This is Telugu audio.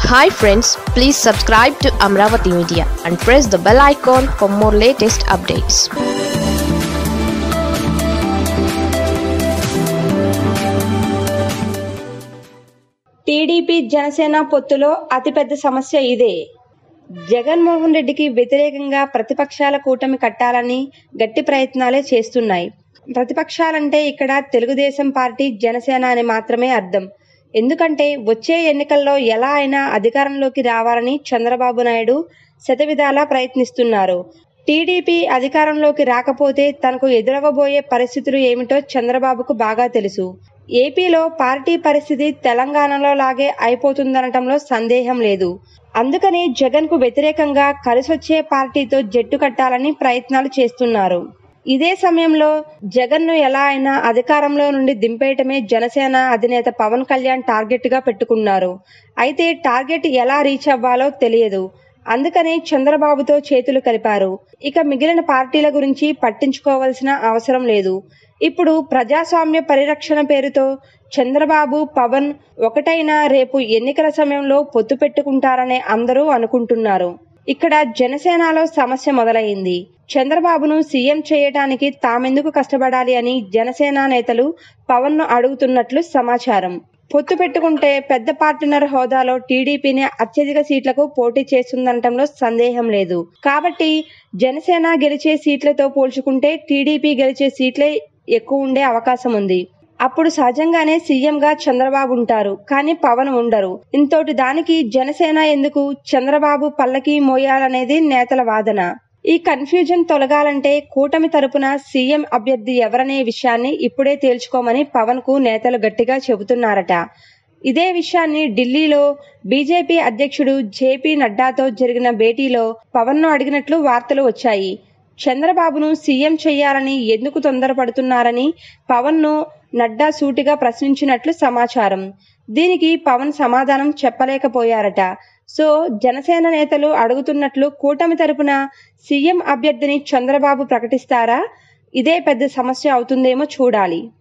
hi friends please subscribe to Amaravati media and press the bell icon for more latest updates TDP Janasena పొత్తులో అతిపెద్ద సమస్య ఇదే జగన్మోహన్ రెడ్డికి వ్యతిరేకంగా ప్రతిపక్షాల కూటమి కట్టాలని గట్టి ప్రయత్నాలే చేస్తున్నాయి ప్రతిపక్షాలంటే ఇక్కడ తెలుగుదేశం పార్టీ జనసేన అని మాత్రమే అర్థం ఎందుకంటే వచ్చే ఎన్నికల్లో ఎలా అయినా అధికారంలోకి రావాలని చంద్రబాబు నాయుడు శతవిధాలా ప్రయత్నిస్తున్నారు టీడీపీ అధికారంలోకి రాకపోతే తనకు ఎదురవబోయే పరిస్థితులు ఏమిటో చంద్రబాబుకు బాగా తెలుసు ఏపీలో పార్టీ పరిస్థితి తెలంగాణలో లాగే అయిపోతుందనటంలో సందేహం లేదు అందుకని జగన్ కు వ్యతిరేకంగా కలిసొచ్చే పార్టీతో జట్టు కట్టాలని ప్రయత్నాలు చేస్తున్నారు ఇదే సమయంలో జగన్ ను ఎలా అయినా అధికారంలో నుండి దింపేయటమే జనసేన అధినేత పవన్ కళ్యాణ్ టార్గెట్ గా పెట్టుకున్నారు అయితే టార్గెట్ ఎలా రీచ్ అవ్వాలో తెలియదు అందుకనే చంద్రబాబుతో చేతులు కలిపారు ఇక మిగిలిన పార్టీల గురించి పట్టించుకోవాల్సిన అవసరం లేదు ఇప్పుడు ప్రజాస్వామ్య పరిరక్షణ పేరుతో చంద్రబాబు పవన్ ఒకటైనా రేపు ఎన్నికల సమయంలో పొత్తు పెట్టుకుంటారనే అందరూ అనుకుంటున్నారు ఇక్కడ జనసేనలో సమస్య మొదలైంది చంద్రబాబును సీఎం చేయటానికి తామెందుకు కష్టపడాలి అని జనసేన నేతలు పవన్ ను అడుగుతున్నట్లు సమాచారం పొత్తు పెట్టుకుంటే పెద్ద పార్ట్నర్ హోదాలో టీడీపీని అత్యధిక సీట్లకు పోటీ చేస్తుందనటంలో సందేహం లేదు కాబట్టి జనసేన గెలిచే సీట్లతో పోల్చుకుంటే టీడీపీ గెలిచే సీట్లే ఎక్కువ ఉండే అవకాశం ఉంది అప్పుడు సహజంగానే సీఎంగా చంద్రబాబు ఉంటారు కానీ పవన్ ఉండరు ఇంతోటి దానికి జనసేన ఎందుకు చంద్రబాబు పల్లకి మోయాలనేది నేతల వాదన ఈ కన్ఫ్యూజన్ తొలగాలంటే కూటమి తరపున సీఎం అభ్యర్థి ఎవరనే విషయాన్ని ఇప్పుడే తేల్చుకోమని పవన్ కు నేతలు గట్టిగా చెబుతున్నారట ఇదే విషయాన్ని ఢిల్లీలో బీజేపీ అధ్యక్షుడు జేపీ నడ్డాతో జరిగిన భేటీలో పవన్ ను అడిగినట్లు వార్తలు వచ్చాయి చంద్రబాబును సీఎం చేయాలని ఎందుకు తొందరపడుతున్నారని పవన్ ను నడ్డా సూటిగా ప్రశ్నించినట్లు సమాచారం దీనికి పవన్ సమాధానం చెప్పలేకపోయారట సో జనసేన నేతలు అడుగుతున్నట్లు కూటమి తరపున సీఎం అభ్యర్థిని చంద్రబాబు ప్రకటిస్తారా ఇదే పెద్ద సమస్య అవుతుందేమో చూడాలి